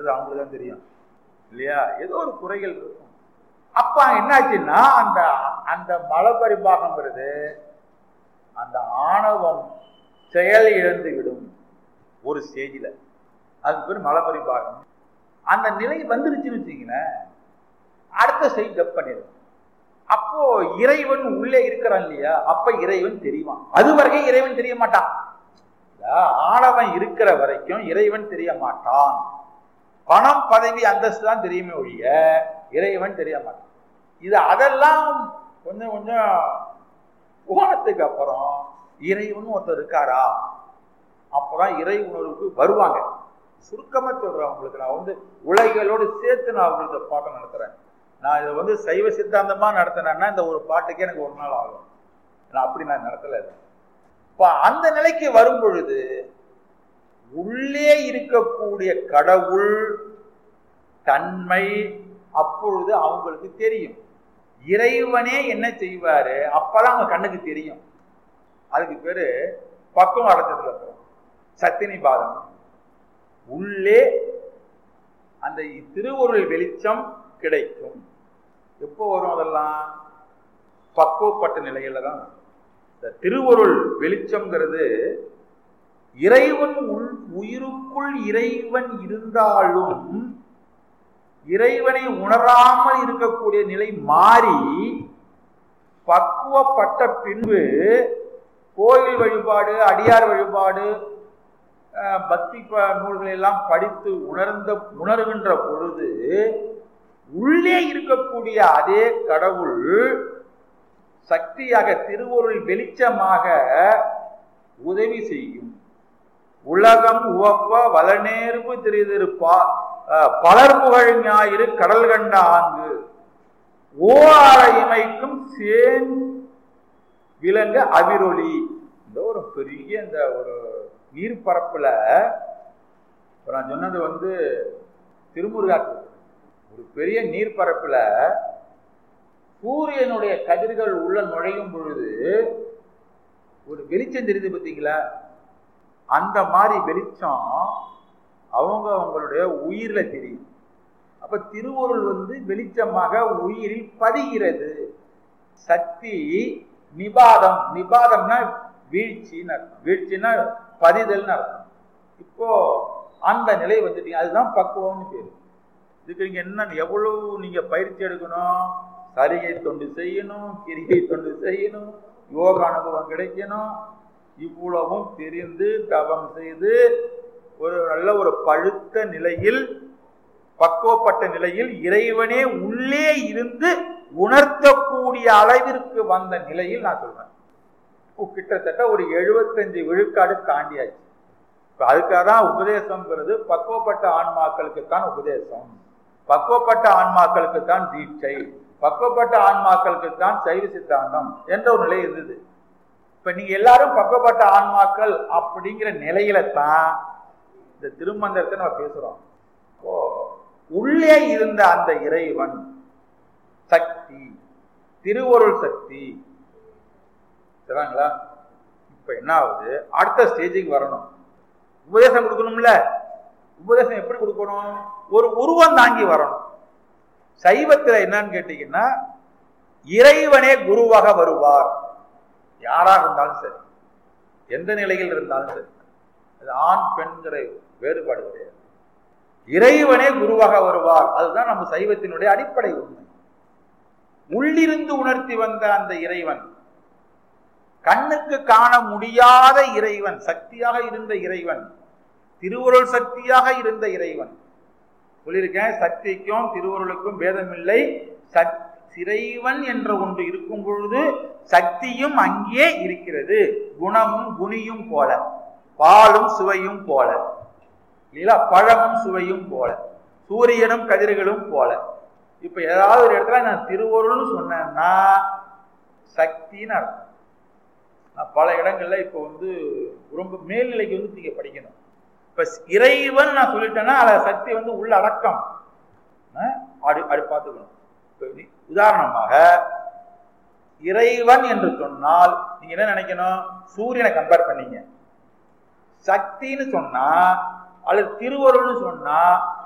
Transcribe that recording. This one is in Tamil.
என்றது அவங்களுக்கு தான் தெரியும் இல்லையா ஏதோ ஒரு குறைகள் இருக்கும் அப்ப என்னாச்சுன்னா அந்த அந்த மலபரிபாகங்கிறது அந்த ஆணவம் செயல் இழந்து விடும் ஒரு ஸ்டேஜில் அதுக்கு பேர் மலபரிபாகம் அந்த நிலை வந்துருச்சுன்னு வச்சுங்களேன் அடுத்த ஸ்டேஜ் டப் பண்ணிடும் அப்போ இறைவன் உள்ளே இருக்கிறான் இல்லையா அப்ப இறைவன் தெரியுமா அது வரைக்கும் இறைவன் தெரிய மாட்டான் ஆணவன் இருக்கிற வரைக்கும் இறைவன் தெரிய மாட்டான் பணம் பதவி அந்தஸ்து தான் தெரியுமே ஒழிய இறைவன் தெரிய மாட்டான் இது அதெல்லாம் கொஞ்சம் கொஞ்சம் போனதுக்கு அப்புறம் இறைவன் ஒருத்தர் இருக்காரா அப்பதான் இறை உணர்வுக்கு வருவாங்க சுருக்கமா சொல்றேன் உங்களுக்கு நான் வந்து உலகளோடு சேர்த்து நான் உங்களுக்கு பாட்டம் நடத்துறேன் நான் இதை வந்து சைவ சித்தாந்தமா நடத்தினேன்னா இந்த ஒரு பாட்டுக்கே எனக்கு ஒரு நாள் ஆகும் நான் அப்படி நான் நடத்தல இப்ப அந்த நிலைக்கு வரும் பொழுது உள்ளே இருக்கக்கூடிய கடவுள் தன்மை அப்பொழுது அவங்களுக்கு தெரியும் இறைவனே என்ன செய்வாரு அப்பதான் அவங்க கண்ணுக்கு தெரியும் அதுக்கு பேரு பக்கம் அடைச்சதுல போகும் சத்தினி பாதம் உள்ளே அந்த திருவருள் வெளிச்சம் கிடைக்கும் எப்போ வரும் அதெல்லாம் பக்குவப்பட்ட நிலையில தான் இந்த திருவருள் வெளிச்சம்ங்கிறது இறைவன் உள் உயிருக்குள் இறைவன் இருந்தாலும் இறைவனை உணராமல் இருக்கக்கூடிய நிலை மாறி பக்குவப்பட்ட பின்பு கோயில் வழிபாடு அடியார் வழிபாடு பக்தி நூல்களை எல்லாம் படித்து உணர்ந்த உணர்கின்ற பொழுது உள்ளே இருக்கக்கூடிய அதே கடவுள் சக்தியாக திருவருள் வெளிச்சமாக உதவி செய்யும் உலகம் உவப்ப வளநேர்வு தெரிதிருப்பா பலர் புகழ் ஞாயிறு கடல் கண்ட ஆங்கு ஓர இமைக்கும் சேன் விலங்கு அவிரொளி இந்த ஒரு பெரிய இந்த ஒரு நீர்ப்பரப்புல நான் சொன்னது வந்து திருமுருகாற்று ஒரு பெரிய நீர்ப்பரப்புல சூரியனுடைய கதிர்கள் உள்ள நுழையும் பொழுது ஒரு வெளிச்சம் தெரியுது பார்த்தீங்களா அந்த மாதிரி வெளிச்சம் அவங்க அவங்களுடைய உயிர்ல தெரியும் அப்ப திருவருள் வந்து வெளிச்சமாக உயிரில் பதிகிறது சக்தி நிபாதம் நிபாதம்னா வீழ்ச்சின்னு அர்த்தம் வீழ்ச்சின்னா பதிதல்னு அர்த்தம் இப்போ அந்த நிலை வந்துட்டீங்க அதுதான் பக்குவம்னு பேரு இதுக்கு நீங்க என்ன எவ்வளவு நீங்க பயிற்சி எடுக்கணும் சரிகை தொண்டு செய்யணும் கிரிகை தொண்டு செய்யணும் யோக அனுபவம் கிடைக்கணும் இவ்வளவும் தெரிந்து தவம் செய்து ஒரு நல்ல ஒரு பழுத்த நிலையில் பக்குவப்பட்ட நிலையில் இறைவனே உள்ளே இருந்து உணர்த்தக்கூடிய அளவிற்கு வந்த நிலையில் நான் சொல்றேன் கிட்டத்தட்ட ஒரு எழுபத்தஞ்சு விழுக்காடு தாண்டியாச்சு இப்ப அதுக்காக தான் உபதேசம்ங்கிறது பக்குவப்பட்ட ஆன்மாக்களுக்கு தான் உபதேசம் பக்குவப்பட்ட ஆன்மாக்களுக்கு தான் தீட்சை பக்குவப்பட்ட ஆன்மாக்களுக்கு தான் சைவ சித்தாந்தம் என்ற ஒரு நிலை இருந்தது இப்ப நீங்க எல்லாரும் பக்குவப்பட்ட ஆன்மாக்கள் அப்படிங்கிற நிலையில தான் இந்த திருமந்திரத்தை நம்ம பேசுறோம் ஓ உள்ளே இருந்த அந்த இறைவன் சக்தி திருவருள் சக்தி சரிங்களா இப்ப என்ன ஆகுது அடுத்த ஸ்டேஜுக்கு வரணும் உபதேசம் கொடுக்கணும்ல உபதேசம் எப்படி கொடுக்கணும் ஒரு உருவம் தாங்கி வரணும் சைவத்துல என்னன்னு கேட்டீங்கன்னா இறைவனே குருவாக வருவார் யாராக இருந்தாலும் சரி எந்த நிலையில் இருந்தாலும் சரி அது ஆண் பெண்கிற வேறுபாடு கிடையாது இறைவனே குருவாக வருவார் அதுதான் நம்ம சைவத்தினுடைய அடிப்படை உண்மை உள்ளிருந்து உணர்த்தி வந்த அந்த இறைவன் கண்ணுக்கு காண முடியாத இறைவன் சக்தியாக இருந்த இறைவன் திருவுருள் சக்தியாக இருந்த இறைவன் சொல்லியிருக்கேன் சக்திக்கும் திருவுருளுக்கும் பேதமில்லை இறைவன் என்ற ஒன்று இருக்கும் பொழுது சக்தியும் அங்கே இருக்கிறது குணமும் குணியும் போல பாலும் சுவையும் போல இல்லைங்களா பழமும் சுவையும் போல சூரியனும் கதிர்களும் போல இப்ப ஏதாவது ஒரு இடத்துல நான் திருவருள்னு சொன்னேன்னா சக்தின்னு அர்த்தம் நான் பல இடங்கள்ல இப்போ வந்து ரொம்ப மேல்நிலைக்கு வந்து நீங்க படிக்கணும் இப்ப இறைவன் நான் சொல்லிட்டேன்னா அதை சக்தி வந்து உள்ள அடக்கம் அப்படி அப்படி பார்த்துக்கணும் உதாரணமாக இறைவன் என்று சொன்னால் நீங்க என்ன நினைக்கணும் சூரியனை கம்பேர் பண்ணீங்க சக்தின்னு சொன்னா அல்லது திருவருள்னு சொன்னா